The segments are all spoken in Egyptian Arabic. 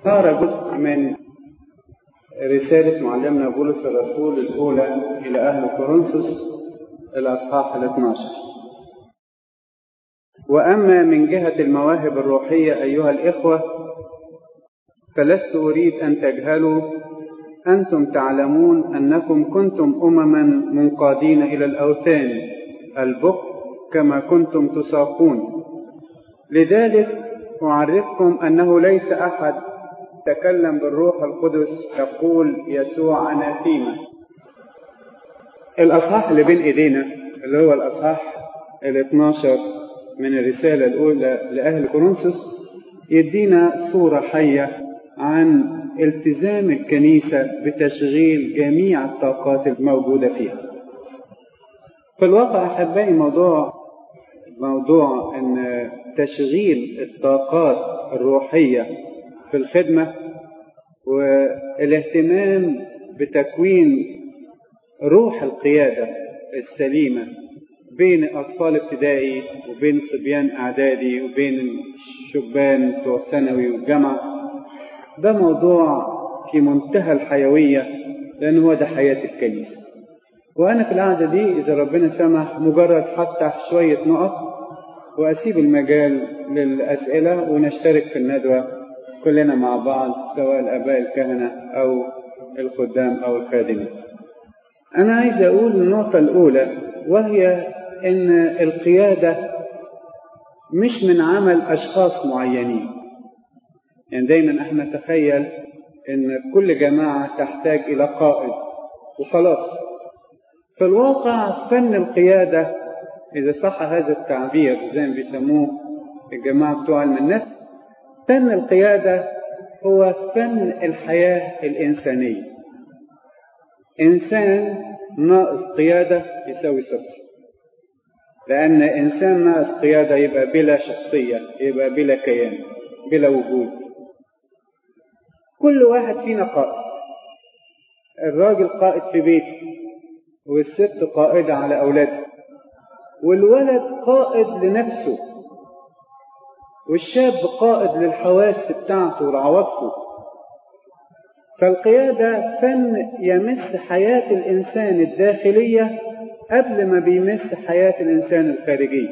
صار جزء من رسالة معلمنا بولس الرسول الأولى إلى أهل كورنثوس الأصحاح ال 12 وأما من جهة المواهب الروحية أيها الإخوة فلست أريد أن تجهلوا أنتم تعلمون أنكم كنتم أمما منقادين إلى الأوثان البق كما كنتم تساقون لذلك أعرفكم أنه ليس أحد تكلم بالروح القدس يقول يسوع أناثيما الأصحاح اللي بين إيدينا اللي هو الأصحاح ال 12 من الرسالة الأولى لأهل كورنثوس يدينا صورة حية عن التزام الكنيسة بتشغيل جميع الطاقات الموجودة فيها في الواقع أحبائي موضوع موضوع أن تشغيل الطاقات الروحية في الخدمة والاهتمام بتكوين روح القيادة السليمة بين أطفال ابتدائي وبين صبيان إعدادي وبين الشبان بتوع ثانوي والجامعة ده موضوع في منتهى الحيوية لأن هو ده حياة الكنيسة وأنا في القعدة دي إذا ربنا سمح مجرد هفتح شوية نقط وأسيب المجال للأسئلة ونشترك في الندوة كلنا مع بعض سواء الآباء الكهنة أو الخدام أو الخادمين أنا عايز أقول النقطة الأولى وهي إن القيادة مش من عمل أشخاص معينين يعني دايما احنا نتخيل إن كل جماعة تحتاج إلى قائد وخلاص في الواقع فن القيادة إذا صح هذا التعبير زي ما بيسموه الجماعة بتوع علم النفس فن القيادة هو فن الحياة الإنسانية إنسان ناقص قيادة يساوي صفر لأن إنسان ناقص قيادة يبقى بلا شخصية يبقى بلا كيان بلا وجود كل واحد فينا قائد الراجل قائد في بيته والست قائدة على أولاده والولد قائد لنفسه والشاب قائد للحواس بتاعته وعواطفه فالقيادة فن يمس حياة الإنسان الداخلية قبل ما بيمس حياة الإنسان الخارجية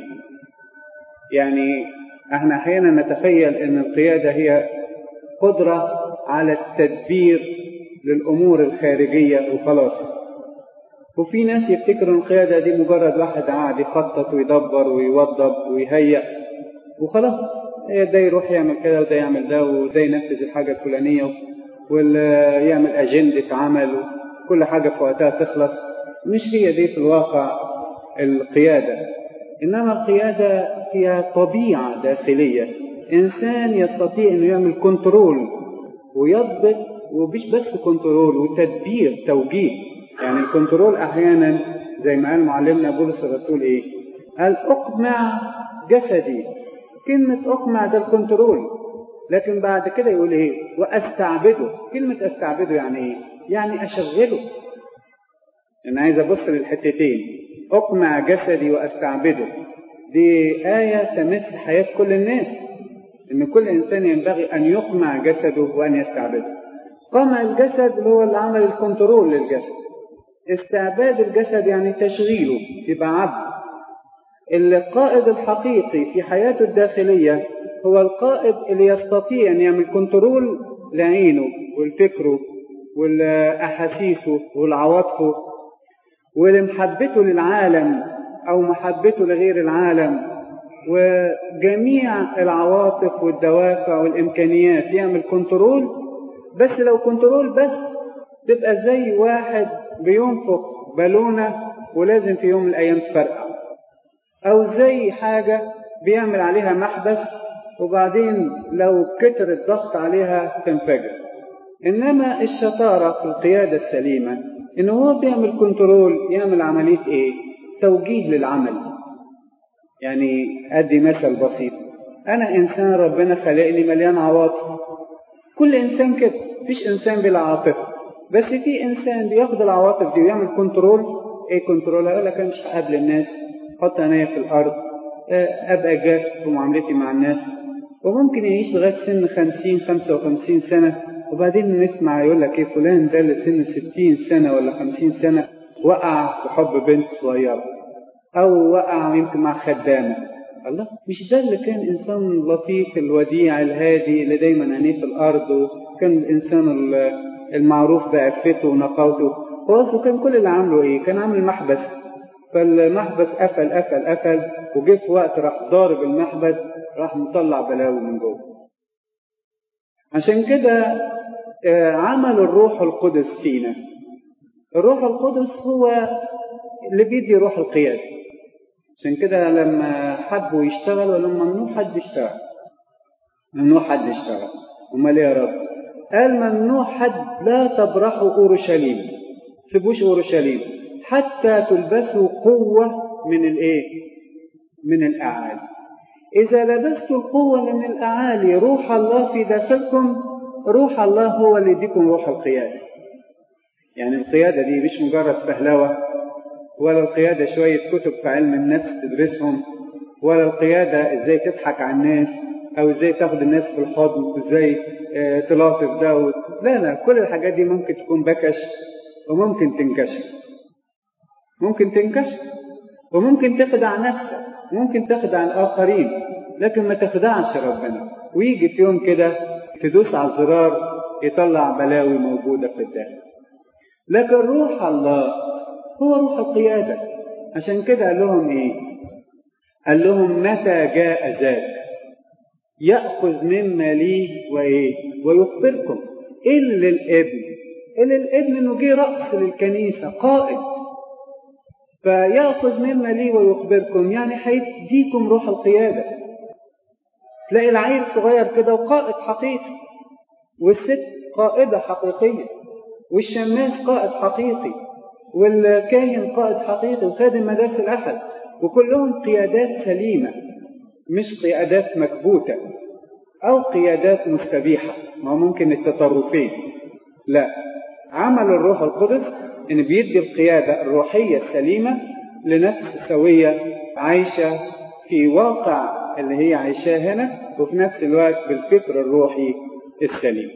يعني احنا أحيانا نتخيل أن القيادة هي قدرة على التدبير للأمور الخارجية وخلاص وفي ناس يفتكروا القيادة دي مجرد واحد قاعد يخطط ويدبر ويوضب ويهيئ وخلاص ده يروح يعمل كده وده يعمل ده وده ينفذ الحاجة الفلانية ولا يعمل أجندة عمل كل حاجة في وقتها تخلص مش هي دي في الواقع القيادة إنما القيادة هي طبيعة داخلية إنسان يستطيع أنه يعمل كنترول ويضبط ومش بس كنترول وتدبير توجيه يعني الكنترول أحيانا زي ما قال معلمنا بولس الرسول إيه قال أقمع جسدي كلمة أقمع ده الكنترول لكن بعد كده يقول إيه وأستعبده كلمة أستعبده يعني إيه يعني أشغله أنا عايز أبص للحتتين أقمع جسدي وأستعبده دي آية تمس حياة كل الناس إن كل إنسان ينبغي أن يقمع جسده وأن يستعبده قمع الجسد اللي هو اللي عمل الكنترول للجسد استعباد الجسد يعني تشغيله يبقى عبد القائد الحقيقي في حياته الداخلية هو القائد اللي يستطيع أن يعمل كنترول لعينه والفكره والأحاسيسه والعواطفه ولمحبته للعالم أو محبته لغير العالم وجميع العواطف والدوافع والإمكانيات يعمل كنترول بس لو كنترول بس تبقى زي واحد بينفخ بالونة ولازم في يوم من الأيام تفرقع أو زي حاجة بيعمل عليها محبس وبعدين لو كتر الضغط عليها تنفجر إنما الشطارة في القيادة السليمة إن هو بيعمل كنترول يعمل عملية إيه؟ توجيه للعمل يعني أدي مثل بسيط أنا إنسان ربنا خلقني مليان عواطف كل إنسان كده مفيش إنسان بلا عاطفة بس في إنسان بياخد العواطف دي ويعمل كنترول إيه كنترول؟ أقول لك أنا مش هقابل الناس حط عينيا في الأرض أبقى جاف في معاملتي مع الناس وممكن يعيش لغاية سن خمسين خمسة وخمسين سنة وبعدين نسمع يقول لك ايه فلان ده اللي سنه ستين سنة ولا خمسين سنة وقع في حب بنت صغيرة أو وقع يمكن مع خدامة الله مش ده اللي كان إنسان لطيف الوديع الهادي اللي دايما عينيه في الأرض وكان الإنسان المعروف بعفته ونقاوته هو أصله كان كل اللي عامله إيه؟ كان عامل محبس فالمحبس قفل قفل قفل وجه في وقت راح ضارب المحبس راح مطلع بلاوي من جوه عشان كده عمل الروح القدس فينا الروح القدس هو اللي بيدي روح القيادة عشان كده لما حبوا يشتغلوا لما ممنوع حد يشتغل ممنوع حد يشتغل امال ايه يا رب قال ممنوع حد لا تبرحوا اورشليم سيبوش اورشليم حتى تلبسوا قوة من الايه من الاعالي اذا لبستوا القوة من الاعالي روح الله في داخلكم روح الله هو اللي يديكم روح القيادة يعني القيادة دي مش مجرد فهلوة ولا القيادة شوية كتب في علم النفس تدرسهم ولا القيادة ازاي تضحك على الناس او ازاي تاخد الناس في الحضن وازاي اه تلاطف ده و... لا لا كل الحاجات دي ممكن تكون بكش وممكن تنكشف ممكن تنكشف وممكن تخدع نفسك ممكن تخدع الآخرين لكن ما تخدعش ربنا ويجي في يوم كده تدوس على الزرار يطلع بلاوي موجودة في الداخل لكن روح الله هو روح القيادة عشان كده قال لهم ايه قال لهم متى جاء ذاك يأخذ مما ليه وإيه ويخبركم إيه للابن إيه للابن إنه جه رأس للكنيسة قائد فيأخذ مما ليه ويخبركم يعني هيديكم روح القيادة تلاقي العيل صغير كده وقائد حقيقي والست قائدة حقيقية والشماس قائد حقيقي والكاهن قائد حقيقي وخادم مدارس الأحد وكلهم قيادات سليمة مش قيادات مكبوتة أو قيادات مستبيحة ما ممكن التطرفين لا عمل الروح القدس إن بيدي القيادة الروحية السليمة لنفس سوية عايشة في واقع اللي هي عايشاه هنا وفي نفس الوقت بالفكر الروحي السليم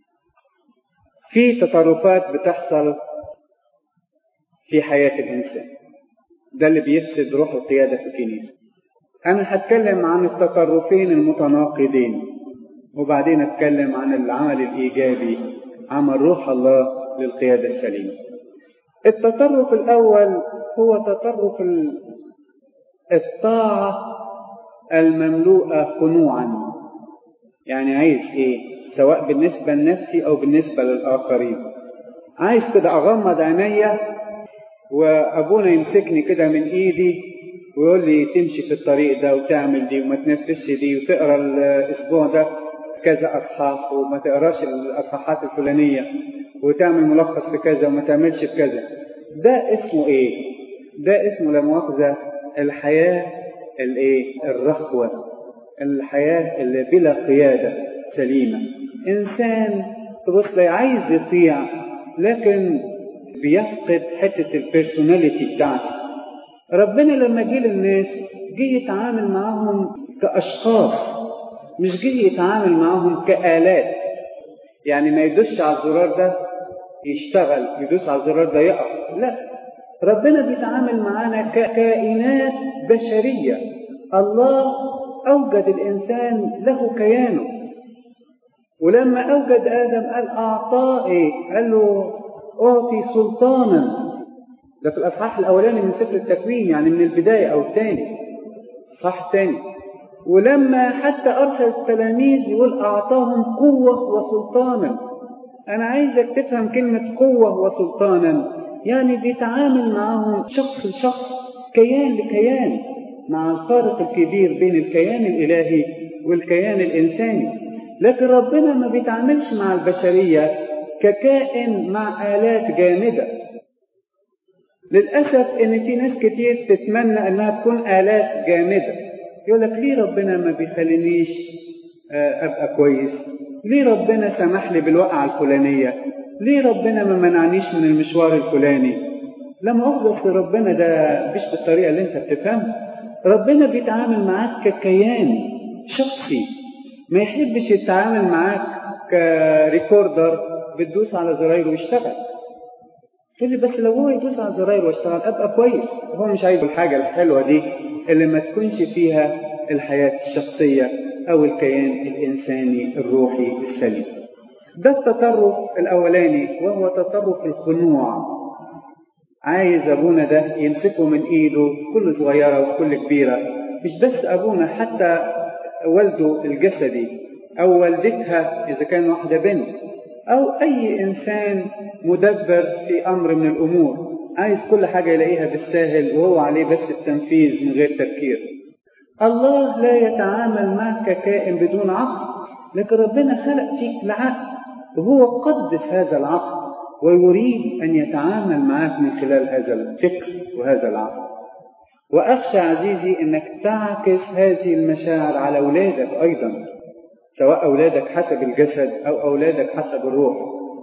في تطرفات بتحصل في حياة الإنسان ده اللي بيفسد روح القيادة في الكنيسة أنا هتكلم عن التطرفين المتناقضين وبعدين أتكلم عن العمل الإيجابي عمل روح الله للقيادة السليمة التطرف الأول هو تطرف الطاعة المملوءة خنوعا يعني عايز إيه سواء بالنسبة لنفسي أو بالنسبة للآخرين عايز كده أغمض عينيا وأبونا يمسكني كده من إيدي ويقول لي تمشي في الطريق ده وتعمل دي وما تنفذش دي وتقرا الاسبوع ده كذا اصحاح وما تقراش الاصحاحات الفلانيه وتعمل ملخص في كذا وما تعملش في كذا ده اسمه ايه ده اسمه لا مؤاخذه الحياه الايه الرخوه الحياه اللي بلا قياده سليمه انسان تبص عايز يطيع لكن بيفقد حته البيرسوناليتي بتاعته ربنا لما جه للناس جه يتعامل معاهم كأشخاص مش جه يتعامل معاهم كآلات يعني ما يدوسش على الزرار ده يشتغل يدوس على الزرار ده يقف لا ربنا بيتعامل معانا ككائنات بشرية الله أوجد الإنسان له كيانه ولما أوجد آدم قال أعطاه إيه؟ قال له أعطي سلطانا ده في الأصحاح الأولاني من سفر التكوين يعني من البداية أو الثاني صح الثاني ولما حتى أرسل التلاميذ يقول أعطاهم قوة وسلطانا أنا عايزك تفهم كلمة قوة وسلطانا يعني بيتعامل معهم شخص لشخص كيان لكيان مع الفارق الكبير بين الكيان الإلهي والكيان الإنساني لكن ربنا ما بيتعاملش مع البشرية ككائن مع آلات جامدة للأسف إن في ناس كتير تتمنى إنها تكون آلات جامدة يقول لك ليه ربنا ما بيخلينيش أبقى كويس ليه ربنا سمح لي بالوقعة الفلانية ليه ربنا ما منعنيش من المشوار الفلاني لما أفضل ربنا ده مش بالطريقة اللي أنت بتفهمها ربنا بيتعامل معاك ككيان شخصي ما يحبش يتعامل معاك كريكوردر بتدوس على زراير ويشتغل تقول لي بس لو هو يدوس على زراير واشتغل ابقى كويس هو مش عايز الحاجه الحلوه دي اللي ما تكونش فيها الحياه الشخصيه او الكيان الانساني الروحي السليم ده التطرف الاولاني وهو تطرف الخنوع عايز ابونا ده يمسكه من ايده كل صغيره وكل كبيره مش بس ابونا حتى والده الجسدي او والدتها اذا كان واحده بنت او اي انسان مدبر في امر من الامور عايز كل حاجه يلاقيها بالساهل وهو عليه بس التنفيذ من غير تفكير الله لا يتعامل معك ككائن بدون عقل لكن ربنا خلق فيك العقل وهو قدس هذا العقل ويريد ان يتعامل معك من خلال هذا الفكر وهذا العقل واخشى عزيزي انك تعكس هذه المشاعر على اولادك ايضا سواء أولادك حسب الجسد أو أولادك حسب الروح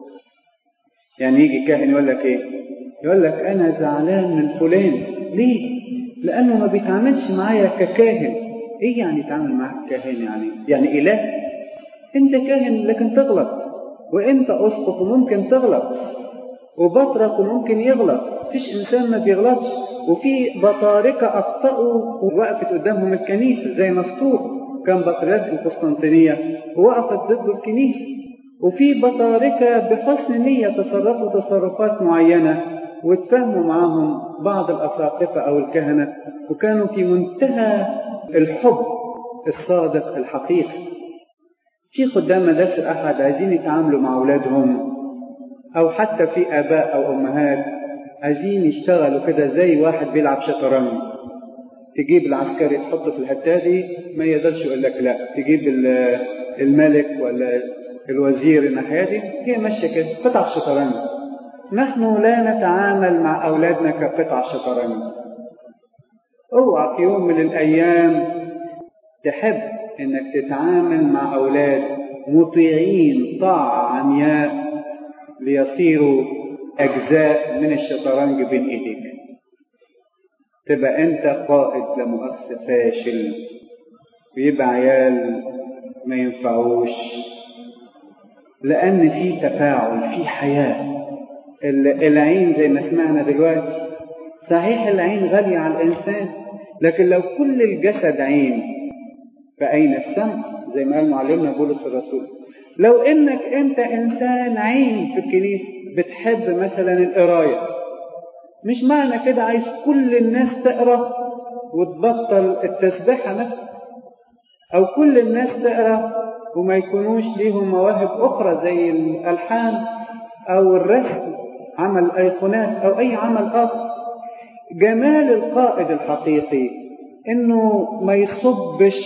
يعني يجي كاهن يقول لك إيه يقول لك أنا زعلان من فلان ليه لأنه ما بيتعاملش معايا ككاهن إيه يعني يتعامل معاك كاهن يعني يعني إله أنت كاهن لكن تغلط وأنت أسقف وممكن تغلط وبطرك وممكن يغلط مفيش إنسان ما بيغلطش وفي بطاركة أخطأوا ووقفت قدامهم الكنيسة زي نسطور كان بطريرك القسطنطينية ووقفت ضد الكنيسة وفي بطاركة بحسن نية تصرفوا تصرفات معينة وتفهموا معاهم بعض الأساقفة أو الكهنة وكانوا في منتهى الحب الصادق الحقيقي في خدام مدارس الأحد عايزين يتعاملوا مع أولادهم أو حتى في آباء أو أمهات عايزين يشتغلوا كده زي واحد بيلعب شطرنج تجيب العسكري تحطه في الحته دي ما يقدرش يقول لك لا تجيب الملك ولا الوزير الناحيه دي هي ماشيه كده قطع شطرنج نحن لا نتعامل مع اولادنا كقطع شطرنج اوعى في يوم من الايام تحب انك تتعامل مع اولاد مطيعين طاعه عمياء ليصيروا اجزاء من الشطرنج بين ايديك تبقى انت قائد لمؤسسة فاشل ويبقى عيال ما ينفعوش لأن في تفاعل في حياة العين زي ما سمعنا دلوقتي صحيح العين غالية على الإنسان لكن لو كل الجسد عين فأين السمع زي ما قال معلمنا بولس الرسول لو إنك أنت إنسان عين في الكنيسة بتحب مثلا القراية مش معنى كده عايز كل الناس تقرا وتبطل التسبيحه نفسها او كل الناس تقرا وما يكونوش ليهم مواهب اخرى زي الالحان او الرسم عمل ايقونات او اي عمل اخر جمال القائد الحقيقي انه ما يصبش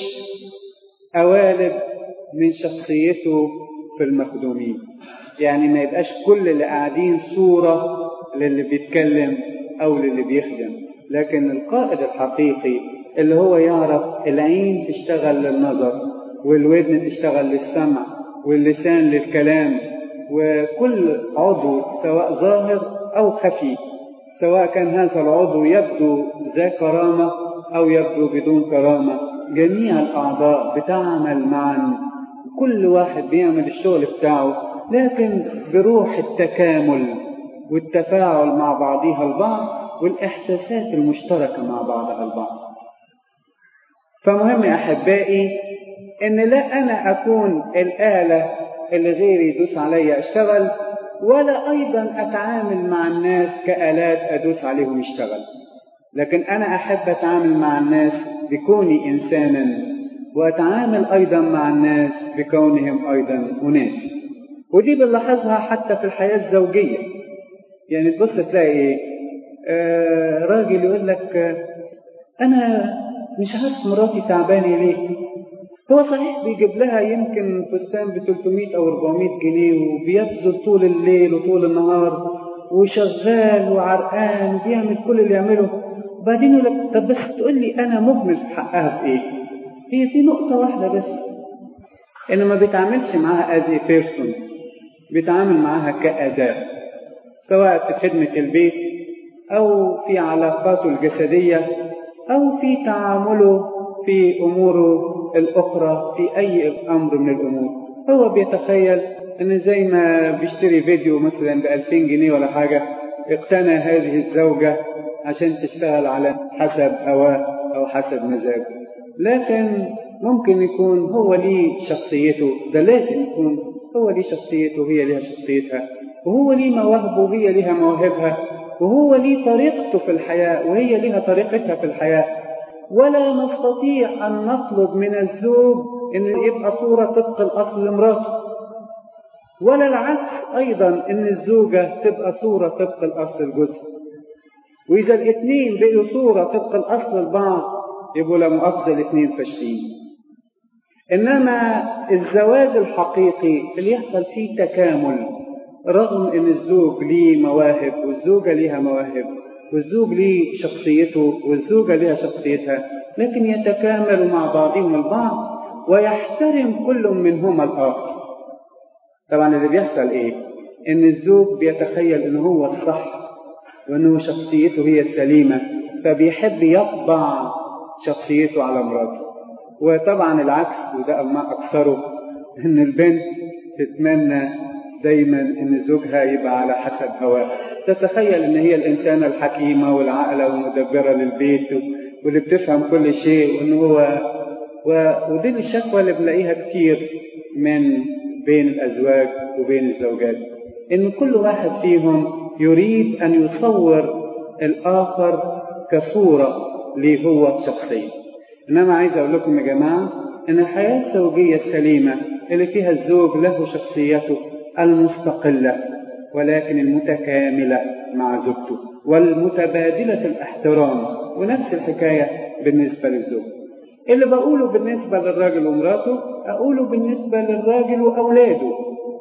قوالب من شخصيته في المخدومين يعني ما يبقاش كل اللي قاعدين صوره للي بيتكلم او للي بيخدم لكن القائد الحقيقي اللي هو يعرف العين تشتغل للنظر والودن تشتغل للسمع واللسان للكلام وكل عضو سواء ظاهر او خفي سواء كان هذا العضو يبدو ذا كرامه او يبدو بدون كرامه جميع الاعضاء بتعمل معا كل واحد بيعمل الشغل بتاعه لكن بروح التكامل والتفاعل مع بعضها البعض والإحساسات المشتركة مع بعضها البعض فمهم يا أحبائي إن لا أنا أكون الآلة اللي غيري يدوس عليا أشتغل ولا أيضا أتعامل مع الناس كآلات أدوس عليهم يشتغل لكن أنا أحب أتعامل مع الناس بكوني إنسانا وأتعامل أيضا مع الناس بكونهم أيضا أناس ودي بنلاحظها حتى في الحياة الزوجية يعني تبص تلاقي ايه آه راجل يقول لك آه انا مش عارف مراتي تعبانه ليه هو صحيح بيجيب لها يمكن فستان ب 300 او 400 جنيه وبيبذل طول الليل وطول النهار وشغال وعرقان وبيعمل كل اللي يعمله وبعدين يقول لك طب بس تقول لي انا مهمل في حقها بايه؟ هي في نقطه واحده بس انه ما بيتعاملش معاها از بيرسون بيتعامل معاها كاداه سواء في خدمة البيت أو في علاقاته الجسدية أو في تعامله في أموره الأخرى في أي أمر من الأمور هو بيتخيل إن زي ما بيشتري فيديو مثلا ب 2000 جنيه ولا حاجة اقتنى هذه الزوجة عشان تشتغل على حسب هواه أو حسب مزاجه لكن ممكن يكون هو ليه شخصيته ده لازم يكون هو ليه شخصيته وهي ليها شخصيتها وهو ليه مواهبه وهي ليها مواهبها وهو ليه طريقته في الحياة وهي ليها طريقتها في الحياة ولا نستطيع أن نطلب من الزوج أن يبقى صورة طبق الأصل لمراته ولا العكس أيضا أن الزوجة تبقى صورة طبق الأصل لجوزها وإذا الاثنين بقوا صورة طبق الأصل لبعض يبقوا لا مؤاخذة الاثنين فاشلين إنما الزواج الحقيقي اللي يحصل فيه تكامل رغم ان الزوج ليه مواهب والزوجة ليها مواهب والزوج ليه شخصيته والزوجة ليها شخصيتها لكن يتكاملوا مع بعضهم البعض ويحترم كل منهما الآخر طبعا اللي بيحصل ايه ان الزوج بيتخيل ان هو الصح وانه شخصيته هي السليمة فبيحب يطبع شخصيته على مراته وطبعا العكس وده ما أكثره ان البنت تتمنى دايما ان زوجها يبقى على حسب هواه تتخيل ان هي الانسانه الحكيمه والعاقله والمدبره للبيت واللي بتفهم كل شيء وان هو و... ودي الشكوى اللي بنلاقيها كتير من بين الازواج وبين الزوجات ان كل واحد فيهم يريد ان يصور الاخر كصوره ليه هو شخصيا انما عايز اقول لكم يا جماعه ان الحياه الزوجيه السليمه اللي فيها الزوج له شخصيته المستقلة ولكن المتكاملة مع زوجته والمتبادلة الاحترام ونفس الحكاية بالنسبة للزوج اللي بقوله بالنسبة للراجل ومراته أقوله بالنسبة للراجل وأولاده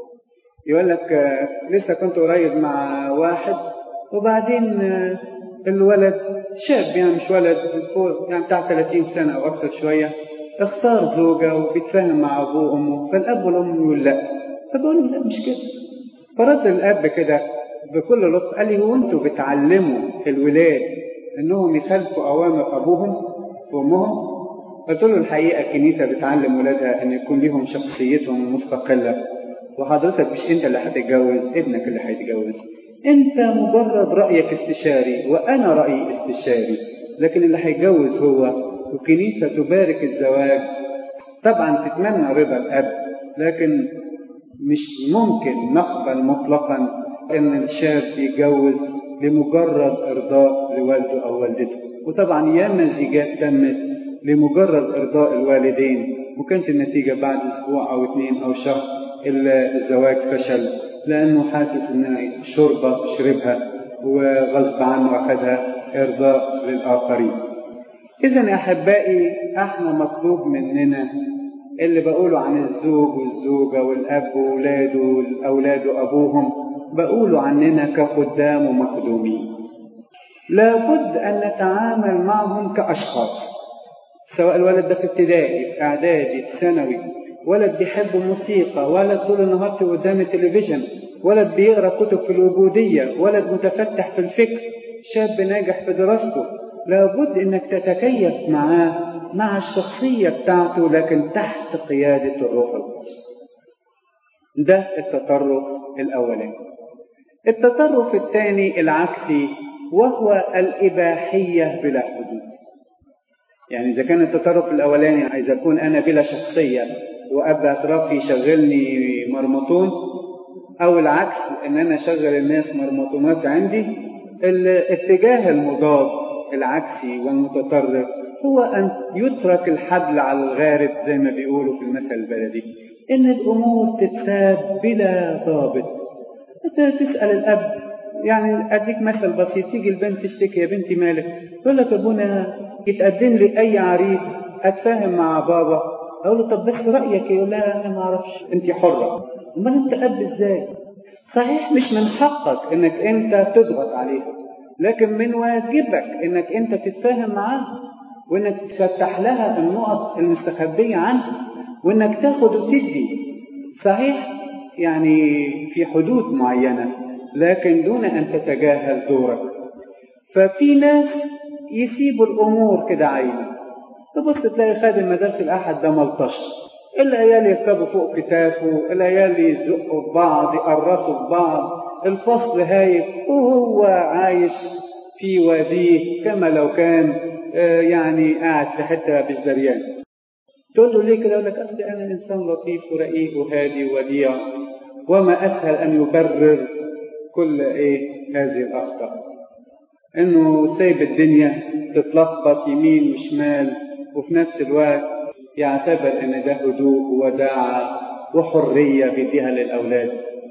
يقول لك لسه كنت قريب مع واحد وبعدين الولد شاب يعني مش ولد يعني بتاع 30 سنة أو أكثر شوية اختار زوجة وبيتفاهم مع أبوه وأمه فالأب والأم يقول لأ فبقول لا مش كده فرد الاب كده بكل لطف قال لي هو انتوا بتعلموا الولاد انهم يخالفوا اوامر ابوهم وامهم قلت له الحقيقه الكنيسه بتعلم ولادها ان يكون لهم شخصيتهم مستقله وحضرتك مش انت اللي هتتجوز ابنك اللي هيتجوز انت مجرد رايك استشاري وانا رايي استشاري لكن اللي هيتجوز هو والكنيسه تبارك الزواج طبعا تتمنى رضا الاب لكن مش ممكن نقبل مطلقا ان الشاب يتجوز لمجرد ارضاء لوالده او والدته وطبعا ياما زيجات تمت لمجرد ارضاء الوالدين وكانت النتيجه بعد اسبوع او اثنين او شهر الزواج فشل لانه حاسس ان شربه شربها وغصب عنه اخذها ارضاء للاخرين اذا يا احبائي احنا مطلوب مننا اللي بقوله عن الزوج والزوجة والأب وولاده والأولاد وأبوهم بقوله عننا كخدام ومخدومين لابد أن نتعامل معهم كأشخاص سواء الولد ده في ابتدائي في إعدادي في ثانوي ولد بيحب الموسيقى ولد طول النهار قدام التلفزيون ولد بيقرا كتب في الوجودية ولد متفتح في الفكر شاب ناجح في دراسته لابد انك تتكيف معاه مع الشخصية بتاعته لكن تحت قيادة الروح القدس ده التطرف الأولاني التطرف الثاني العكسي وهو الإباحية بلا حدود يعني إذا كان التطرف الأولاني عايز أكون أنا بلا شخصية وأب أطرافي يشغلني مرمطون أو العكس إن أنا أشغل الناس مرمطونات عندي الاتجاه المضاد العكسي والمتطرف هو أن يترك الحبل على الغارب زي ما بيقولوا في المثل البلدي إن الأمور تتساب بلا ضابط أنت تسأل الأب يعني أديك مثل بسيط تيجي البنت تشتكي يا بنتي مالك تقول لك أبونا يتقدم لي أي عريس أتفاهم مع بابا أقول له طب بس رأيك يقول لا أنا ما أعرفش أنت حرة أمال أنت أب إزاي صحيح مش من حقك إنك أنت تضغط عليها لكن من واجبك إنك أنت تتفاهم معاها وإنك تفتح لها النقط المستخبية عنها وإنك تاخد وتدي صحيح يعني في حدود معينة لكن دون أن تتجاهل دورك ففي ناس يسيبوا الأمور كده عايمة تبص تلاقي خادم مدارس الأحد ده ملطشة العيال يركبوا فوق كتافه العيال يزقوا في بعض يقرصوا في بعض الفصل هايف وهو عايش في واديه كما لو كان يعني قاعد في حته مش دريان تقول له ليه كده يقول لك اصل انا انسان لطيف ورقيق وهادي ووديع وما اسهل ان يبرر كل ايه هذه الاخطاء انه سايب الدنيا تتلخبط يمين وشمال وفي نفس الوقت يعتبر ان ده هدوء ووداعه وحريه بيديها للاولاد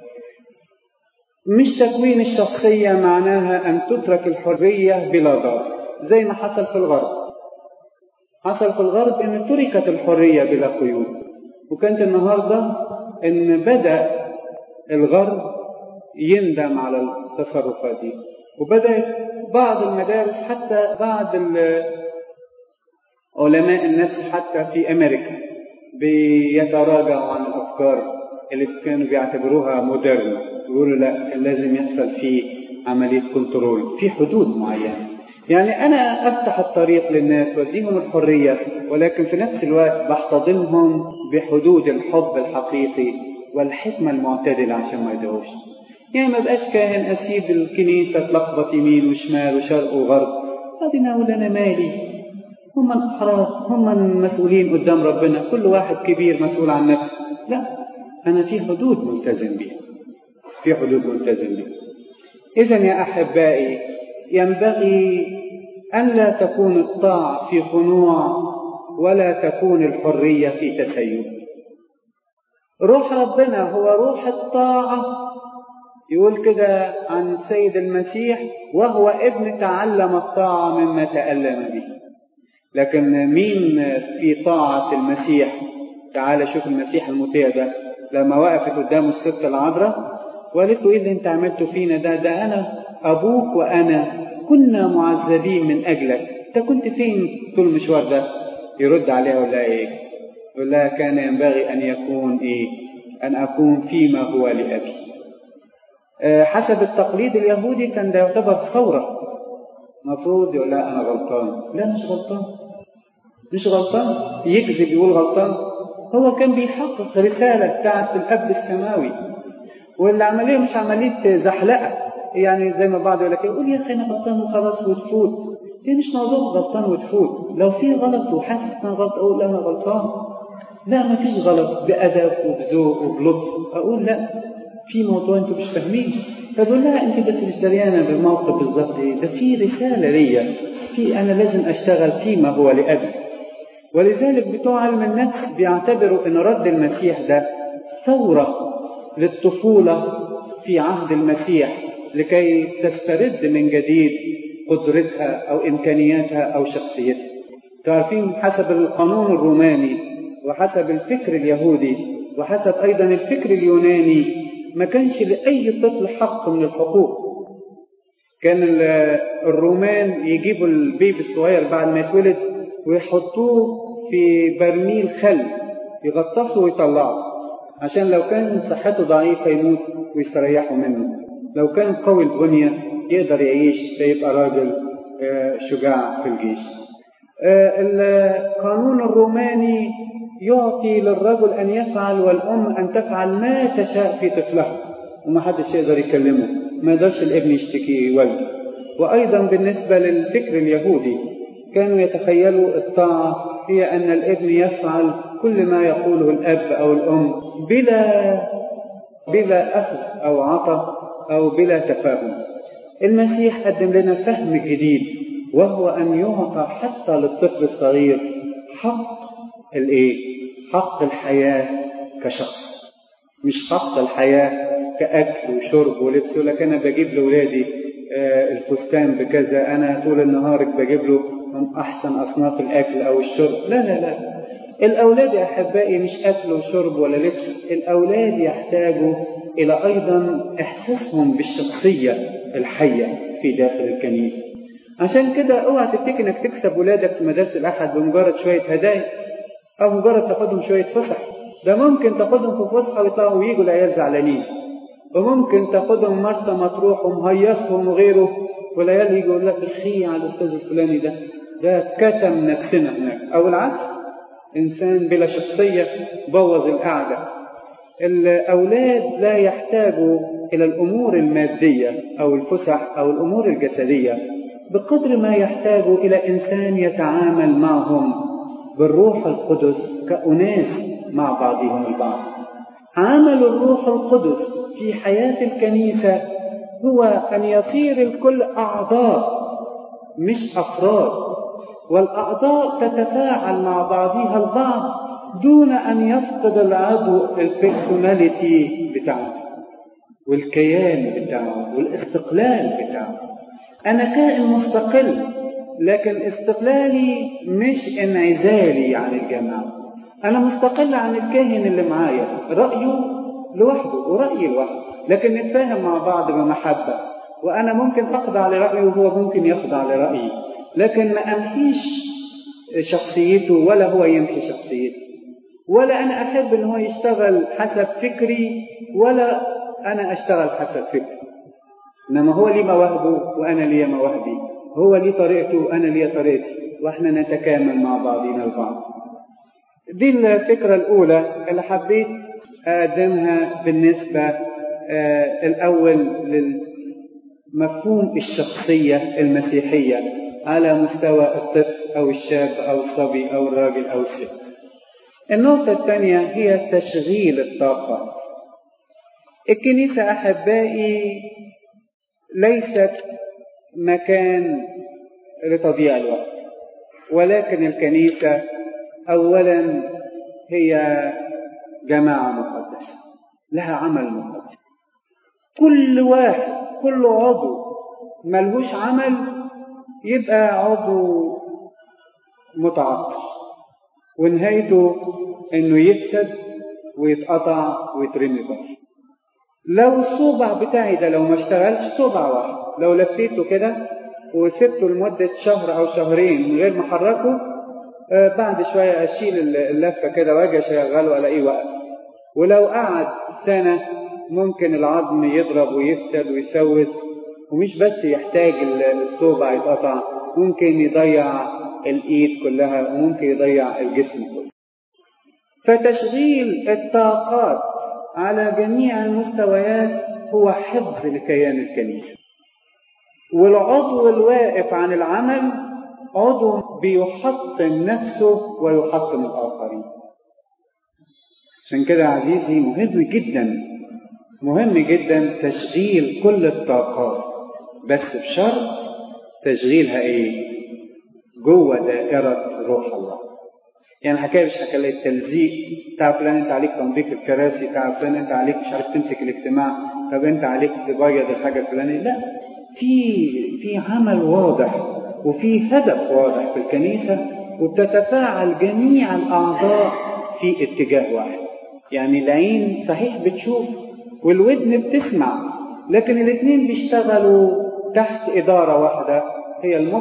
مش تكوين الشخصيه معناها ان تترك الحريه بلا ضابط زي ما حصل في الغرب حصل في الغرب ان تركت الحريه بلا قيود وكانت النهارده ان بدا الغرب يندم على التصرفات دي وبدات بعض المدارس حتى بعض علماء النفس حتى في امريكا بيتراجعوا عن الافكار اللي كانوا بيعتبروها مودرن يقولوا لا كان لازم يحصل فيه عمليه كنترول في حدود معينه يعني أنا أفتح الطريق للناس وأديهم الحرية ولكن في نفس الوقت بحتضنهم بحدود الحب الحقيقي والحكمة المعتدلة عشان ما يدعوش يعني ما بقاش كاهن أسيب الكنيسة تلخبط يمين وشمال وشرق وغرب بعدين أقول أنا مالي هم الأحرار هم المسؤولين قدام ربنا كل واحد كبير مسؤول عن نفسه لا أنا في حدود ملتزم بها في حدود ملتزم بها إذا يا أحبائي ينبغي أن لا تكون الطاعة في خنوع ولا تكون الحرية في تسيب روح ربنا هو روح الطاعة يقول كده عن السيد المسيح وهو ابن تعلم الطاعة مما تألم به لكن مين في طاعة المسيح تعال شوف المسيح المطيع ده لما وقفت قدامه الست العذراء وقالت له ايه اللي انت عملته فينا ده ده انا ابوك وانا كنا معذبين من اجلك انت كنت فين طول المشوار ده يرد عليها يقول لها ايه يقول لها كان ينبغي ان يكون ايه ان اكون فيما هو لابي أه حسب التقليد اليهودي كان ده يعتبر ثوره المفروض يقول لها انا غلطان لا مش غلطان مش غلطان يكذب يقول غلطان هو كان بيحقق رسالة بتاعت الأب السماوي والعملية مش عملية زحلقة يعني زي ما بعض يقول لك يقول يا أخي أنا غلطان وخلاص وتفوت هي مش موضوع غلطان وتفوت لو في غلط وحاسس إن غلط أقول لا أنا غلطان لا ما فيش غلط بأدب وبذوق وبلطف أقول لا في موضوع أنتوا مش فاهمين فبقول لها أنت بس مش دريانة بالموقف بالظبط إيه ده في رسالة ليا في أنا لازم أشتغل فيما هو لأبي ولذلك بتوع علم النفس بيعتبروا ان رد المسيح ده ثورة للطفولة في عهد المسيح لكي تسترد من جديد قدرتها او امكانياتها او شخصيتها تعرفين حسب القانون الروماني وحسب الفكر اليهودي وحسب ايضا الفكر اليوناني ما كانش لاي طفل حق من الحقوق كان الرومان يجيبوا البيبي الصغير بعد ما يتولد ويحطوه في برميل خل يغطسوا ويطلعوا عشان لو كان صحته ضعيفة يموت ويستريحوا منه لو كان قوي البنية يقدر يعيش فيبقى راجل شجاع في الجيش القانون الروماني يعطي للرجل أن يفعل والأم أن تفعل ما تشاء في طفلها وما حدش يقدر يكلمه ما يقدرش الابن يشتكي والده وأيضا بالنسبة للفكر اليهودي كانوا يتخيلوا الطاعة هي أن الابن يفعل كل ما يقوله الأب أو الأم بلا بلا أخذ أو عطاء أو بلا تفاهم المسيح قدم لنا فهم جديد وهو أن يعطى حتى للطفل الصغير حق الإيه؟ حق الحياة كشخص مش حق الحياة كأكل وشرب ولبس لك أنا بجيب لأولادي الفستان بكذا أنا طول النهار بجيب له من أحسن أصناف الأكل أو الشرب لا لا لا الأولاد يا أحبائي مش أكل وشرب ولا لبس الأولاد يحتاجوا إلى أيضا إحساسهم بالشخصية الحية في داخل الكنيسة عشان كده اوعى تفتكر انك تكسب ولادك في مدارس الأحد بمجرد شوية هدايا أو مجرد تاخدهم شوية فسح ده ممكن تاخدهم في فسحة ويطلعوا ويجوا العيال زعلانين وممكن تاخدهم مرسى مطروح ومهيصهم وغيره والعيال يجي يقول لك اخي على الاستاذ الفلاني ده ده كتم نفسنا هناك أو العكس إنسان بلا شخصية بوظ القعدة الأولاد لا يحتاجوا إلى الأمور المادية أو الفسح أو الأمور الجسدية بقدر ما يحتاجوا إلى إنسان يتعامل معهم بالروح القدس كأناس مع بعضهم البعض عمل الروح القدس في حياة الكنيسة هو أن يصير الكل أعضاء مش أفراد والأعضاء تتفاعل مع بعضها البعض دون أن يفقد العضو البيرسوناليتي بتاعته والكيان بتاعه والاستقلال بتاعه أنا كائن مستقل لكن استقلالي مش انعزالي عن الجماعة أنا مستقل عن الكاهن اللي معايا رأيه لوحده ورأيي لوحده لكن نتفاهم مع بعض بمحبة وأنا ممكن أخضع لرأيه وهو ممكن يخضع لرأيي لكن ما أمحيش شخصيته ولا هو يمحي شخصيته ولا أنا أحب إن هو يشتغل حسب فكري ولا أنا أشتغل حسب فكري إنما هو ليه مواهبه وأنا لي مواهبي هو ليه طريقته وأنا لي طريقتي وإحنا نتكامل مع بعضنا البعض دي الفكرة الأولى اللي حبيت أقدمها بالنسبة آه الأول للمفهوم الشخصية المسيحية على مستوى الطفل أو الشاب أو الصبي أو الراجل أو الست النقطة الثانية هي تشغيل الطاقة الكنيسة أحبائي ليست مكان لتضييع الوقت ولكن الكنيسة أولا هي جماعة مقدسة لها عمل مقدس كل واحد كل عضو ملهوش عمل يبقى عضو متعطل ونهايته انه يفسد ويتقطع ويترمي بره لو الصوبع بتاعي ده لو ما اشتغلش صوبع واحد لو لفيته كده وسبته لمدة شهر أو شهرين من غير ما أحركه آه بعد شوية أشيل اللفة كده وأجي أشغله ألاقيه وقف ولو قعد سنة ممكن العظم يضرب ويفسد ويسوس ومش بس يحتاج الصوبع يتقطع ممكن يضيع الإيد كلها وممكن يضيع الجسم كله فتشغيل الطاقات على جميع المستويات هو حفظ لكيان الكنيسة والعضو الواقف عن العمل عضو بيحطم نفسه ويحطم الآخرين عشان كده عزيزي مهم جدا مهم جدا تشغيل كل الطاقات بس بشرط تشغيلها ايه جوه دائرة روح الله يعني الحكايه مش حكايه التلزيق تعرف فلان انت عليك تنظيف الكراسي تعرف فلان انت عليك مش عارف تمسك الاجتماع طب انت عليك تبيض الحاجه الفلانيه لا في في عمل واضح وفي هدف واضح في الكنيسه وبتتفاعل جميع الاعضاء في اتجاه واحد يعني العين صحيح بتشوف والودن بتسمع لكن الاثنين بيشتغلوا تحت اداره واحده هي المخ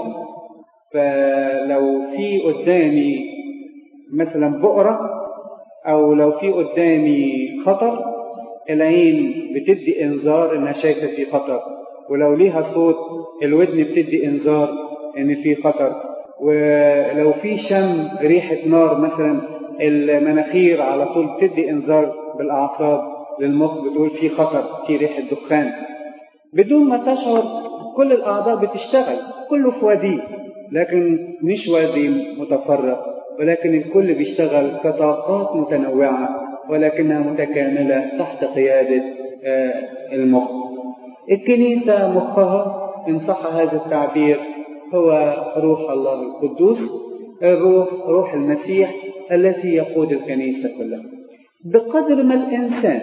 فلو في قدامي مثلا بقرة أو لو في قدامي خطر العين بتدي إنذار إنها شايفة في خطر ولو ليها صوت الودن بتدي إنذار إن في خطر ولو في شم ريحة نار مثلا المناخير على طول بتدي إنذار بالأعصاب للمخ بتقول في خطر في ريحة دخان بدون ما تشعر كل الأعضاء بتشتغل كله في وادي لكن مش وادي متفرق ولكن الكل بيشتغل كطاقات متنوعة ولكنها متكاملة تحت قيادة المخ الكنيسة مخها إن صح هذا التعبير هو روح الله القدوس الروح روح المسيح الذي يقود الكنيسة كلها بقدر ما الإنسان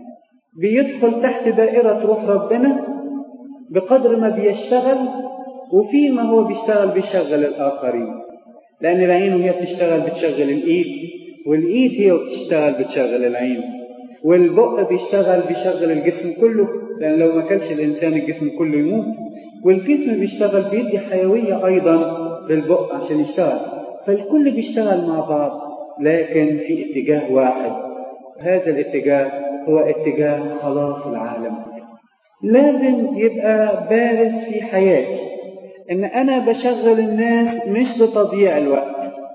بيدخل تحت دائرة روح ربنا بقدر ما بيشتغل وفيما هو بيشتغل بيشغل الآخرين لأن العين وهي بتشتغل بتشغل الإيد والإيد هي بتشتغل بتشغل العين والبق بيشتغل بيشغل الجسم كله لأن لو ما كانش الإنسان الجسم كله يموت والجسم بيشتغل بيدي حيوية أيضا للبق عشان يشتغل فالكل بيشتغل مع بعض لكن في اتجاه واحد هذا الاتجاه هو اتجاه خلاص العالم لازم يبقى بارز في حياتي ان انا بشغل الناس مش لتضييع الوقت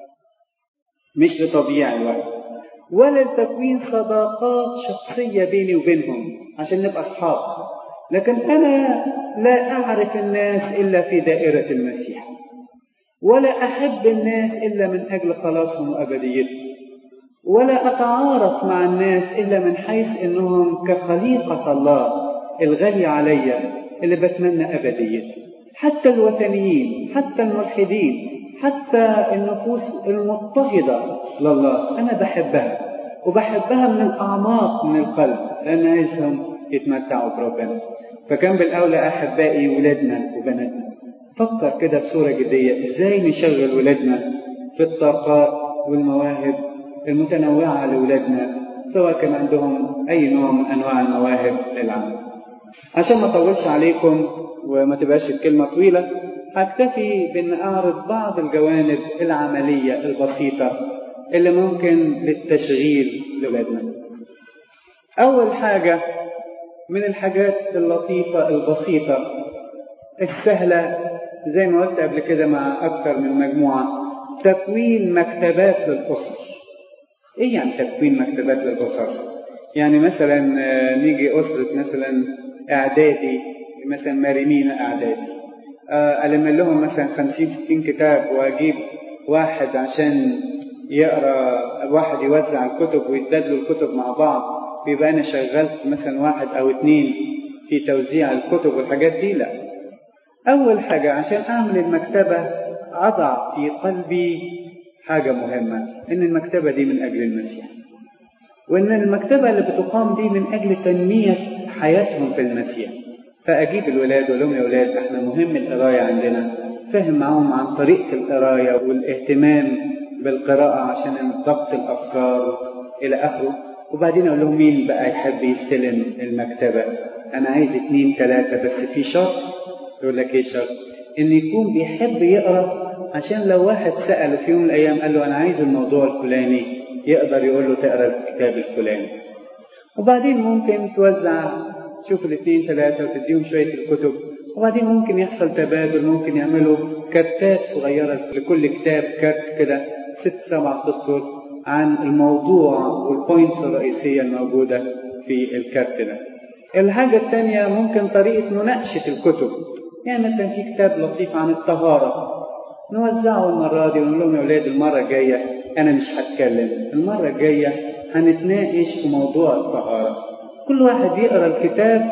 مش لتضييع الوقت ولا لتكوين صداقات شخصية بيني وبينهم عشان نبقى أصحاب لكن أنا لا أعرف الناس إلا في دائرة المسيح ولا أحب الناس إلا من أجل خلاصهم وأبديتهم ولا أتعارف مع الناس إلا من حيث أنهم كخليقة الله الغالية علي اللي بتمنى أبديتهم حتى الوثنيين حتى الملحدين حتى النفوس المضطهدة لله أنا بحبها وبحبها من الأعماق من القلب لأن عايزهم يتمتعوا بربنا فكان بالأولى أحبائي ولادنا وبناتنا فكر كده بصورة جدية إزاي نشغل ولادنا في الطاقات والمواهب المتنوعة لولادنا سواء كان عندهم أي نوع من أنواع المواهب للعمل عشان ما أطولش عليكم وما تبقاش الكلمة طويلة هكتفي بأن أعرض بعض الجوانب العملية البسيطة اللي ممكن للتشغيل لولادنا أول حاجة من الحاجات اللطيفة البسيطة السهلة زي ما قلت قبل كده مع أكثر من مجموعة تكوين مكتبات للأسر إيه يعني تكوين مكتبات للأسر؟ يعني مثلا نيجي أسرة مثلا إعدادي مثلا مريمينا إعدادي ألم لهم مثلا خمسين ستين كتاب وأجيب واحد عشان يقرا واحد يوزع الكتب ويتبادلوا الكتب مع بعض بيبقى أنا شغلت مثلا واحد أو اتنين في توزيع الكتب والحاجات دي لا أول حاجة عشان أعمل المكتبة أضع في قلبي حاجة مهمة إن المكتبة دي من أجل المسيح وإن المكتبة اللي بتقام دي من أجل تنمية حياتهم في المسيح فأجيب الولاد وأقول لهم يا ولاد إحنا مهم القراية عندنا فهم معاهم عن طريقة القراية والاهتمام بالقراءة عشان ضبط الأفكار إلى آخره وبعدين أقول لهم مين بقى يحب يستلم المكتبة أنا عايز اتنين تلاتة بس في شرط يقول لك إيه شرط إن يكون بيحب يقرأ عشان لو واحد سأله في يوم من الأيام قال له أنا عايز الموضوع الفلاني يقدر يقول له تقرأ الكتاب الفلاني وبعدين ممكن توزع تشوف الاثنين ثلاثة وتديهم شوية الكتب وبعدين ممكن يحصل تبادل ممكن يعملوا كارتات صغيرة لكل كتاب كارت كده ست سبع أسطر عن الموضوع والبوينتس الرئيسية الموجودة في الكارت ده. الحاجة الثانية ممكن طريقة مناقشة الكتب يعني مثلا في كتاب لطيف عن الطهارة نوزعه المرة دي ونقول لهم يا أولاد المرة الجاية أنا مش هتكلم المرة الجاية هنتناقش في موضوع الطهارة كل واحد يقرأ الكتاب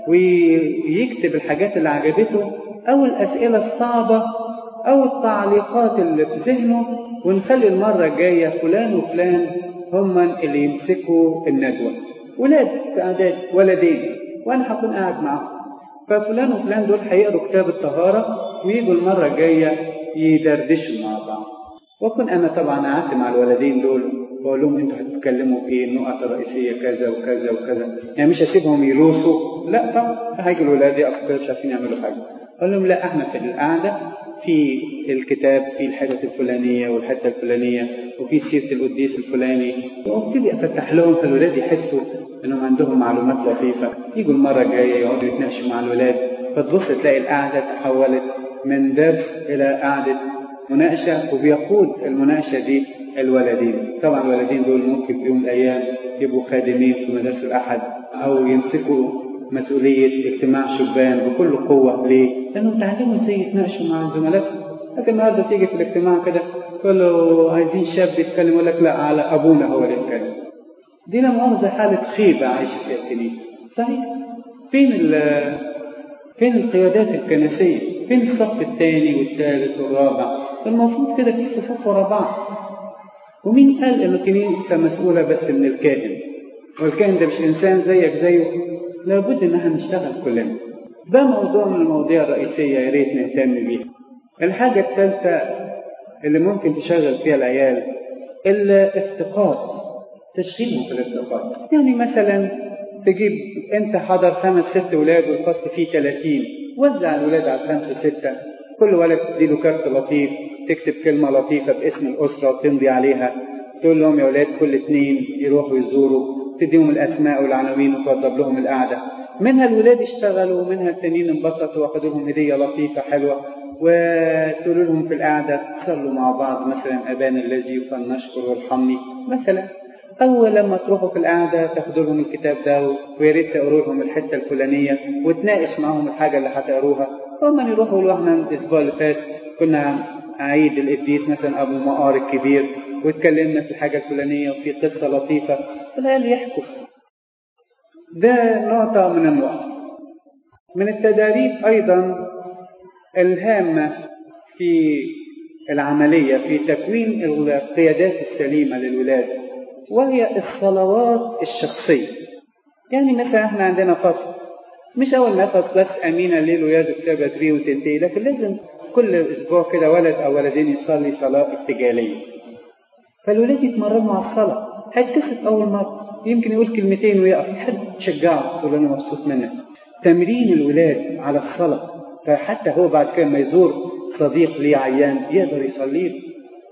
ويكتب الحاجات اللي عجبته أو الأسئلة الصعبة أو التعليقات اللي في ذهنه ونخلي المرة الجاية فلان وفلان هم اللي يمسكوا الندوة ولاد في أعداد ولدين وأنا هكون قاعد معاهم ففلان وفلان دول هيقروا كتاب الطهارة ويجوا المرة الجاية يدردشوا مع بعض وأكون أنا طبعا قعدت مع الولدين دول وأقول لهم أنتوا هتتكلموا في إيه النقط الرئيسية كذا وكذا وكذا يعني مش هسيبهم يروسوا لا طبعا هيجوا الولاد يأفكار مش عارفين يعملوا حاجة أقول لهم لا إحنا في القعدة في الكتاب في الحتة الفلانية والحتة الفلانية وفي سيرة القديس الفلاني وابتدي أفتح لهم فالولاد يحسوا إنهم عندهم معلومات لطيفة يجوا المرة الجاية يقعدوا يتناقشوا مع الولاد فتبص تلاقي القعدة تحولت من درس إلى قعدة مناقشة وبيقود المناقشة دي الولدين طبعا الولدين دول ممكن في يوم من الأيام يبقوا خادمين في مدارس الأحد أو يمسكوا مسؤولية اجتماع شبان بكل قوة ليه؟ لأنهم تعلموا ازاي يتناقشوا مع زملاتهم لكن النهارده تيجي في الاجتماع كده تقول له عايزين شاب يتكلم يقول لك لا على أبونا هو اللي يتكلم دي لا مؤاخذة حالة خيبة عايشة فيها الكنيسة صحيح فين فين القيادات الكنسية؟ فين الصف الثاني والثالث والرابع؟ المفروض كده في صفوف ورا بعض ومين قال ان الكنيسة مسؤولة بس من الكاهن؟ والكاهن ده مش إنسان زيك زيه لابد ان احنا نشتغل كلنا ده موضوع من المواضيع الرئيسية يا ريت نهتم بيها الحاجة الثالثة اللي ممكن تشغل فيها العيال الافتقاد تشغيلهم في الافتقاد يعني مثلا تجيب انت حضر خمس ست ولاد والفصل فيه 30 وزع الولاد على خمسة ستة كل ولد تديله كارت لطيف تكتب كلمة لطيفة باسم الأسرة وتمضي عليها تقول لهم يا ولاد كل اثنين يروحوا يزوروا تديهم الأسماء والعناوين وتوضب لهم القعدة منها الولاد اشتغلوا ومنها التانيين انبسطوا واخدوا لهم هدية لطيفة حلوة وتقولوا لهم في القعدة تصلوا مع بعض مثلا أبانا الذي فلنشكر وارحمني مثلا أو لما تروحوا في القعدة تاخدوا لهم الكتاب ده ويا ريت تقروا لهم الحتة الفلانية وتناقش معاهم الحاجة اللي هتقروها وما يروحوا يقولوا احنا الأسبوع اللي فات كنا عيد القديس مثلا أبو مقار الكبير واتكلمنا في الحاجة الفلانية وفي قصة لطيفة والعيال يحكوا ده نقطة من النقط من التداريب أيضا الهامة في العملية في تكوين القيادات السليمة للولاد وهي الصلوات الشخصية يعني مثلا احنا عندنا فصل مش أول ما يخلص بس أمينة الليل ويازك سبت فيه وتنتهي لكن لازم كل أسبوع كده ولد أو ولدين يصلي صلاة ارتجالية فالولاد يتمرنوا على الصلاة هيتكسف أول مرة يمكن يقول كلمتين ويقف حد تشجعه تقول أنا مبسوط منك تمرين الولاد على الصلاة فحتى هو بعد كده ما يزور صديق ليه عيان يقدر يصلي له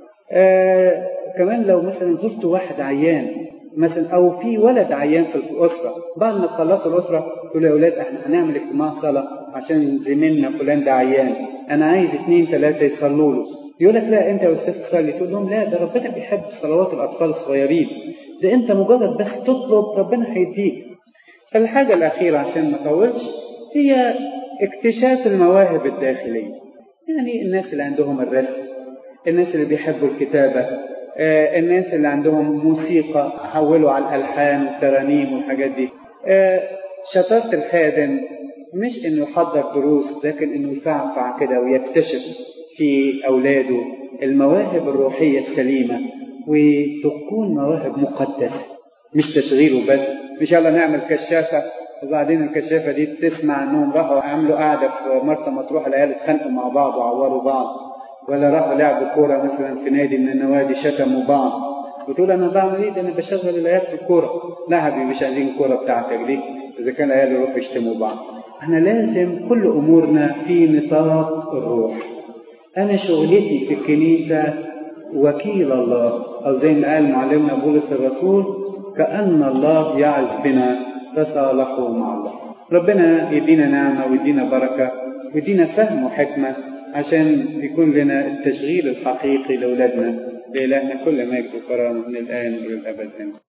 آه كمان لو مثلا زرت واحد عيان مثلا او في ولد عيان في الاسره بعد ما تخلصوا الاسره تقولوا يا اولاد احنا هنعمل اجتماع صلاه عشان زميلنا فلان ده عيان انا عايز اثنين ثلاثه يصلوا له يقول لك لا انت يا استاذ تصلي تقول لهم لا ده ربنا بيحب صلوات الاطفال الصغيرين ده انت مجرد بس تطلب ربنا هيديك فالحاجه الاخيره عشان ما اطولش هي اكتشاف المواهب الداخليه يعني الناس اللي عندهم الرسم الناس اللي بيحبوا الكتابه آه الناس اللي عندهم موسيقى حولوا على الالحان والترانيم والحاجات دي آه شطاره الخادم مش انه يحضر دروس لكن انه يفعفع كده ويكتشف في اولاده المواهب الروحيه السليمه وتكون مواهب مقدسه مش تشغيله بس مش يلا نعمل كشافه وبعدين الكشافه دي تسمع انهم راحوا عملوا قعده في مرسى مطروح العيال اتخانقوا مع بعض وعوروا بعض ولا راحوا لعبوا كوره مثلا في نادي من النوادي شتموا بعض وتقول انا بعمل ايه ده انا بشغل العيال في الكوره لا حبيبي مش عايزين الكوره بتاعتك دي اذا كان العيال يروحوا يشتموا بعض احنا لازم كل امورنا في نطاق الروح انا شغلتي في الكنيسه وكيل الله او زي ما قال معلمنا بولس الرسول كان الله يعز بنا تصالحوا مع الله ربنا يدينا نعمه ويدينا بركه ويدينا فهم وحكمه عشان يكون لنا التشغيل الحقيقي لأولادنا لإلهنا كل مجد وكرامة من الآن وللأبد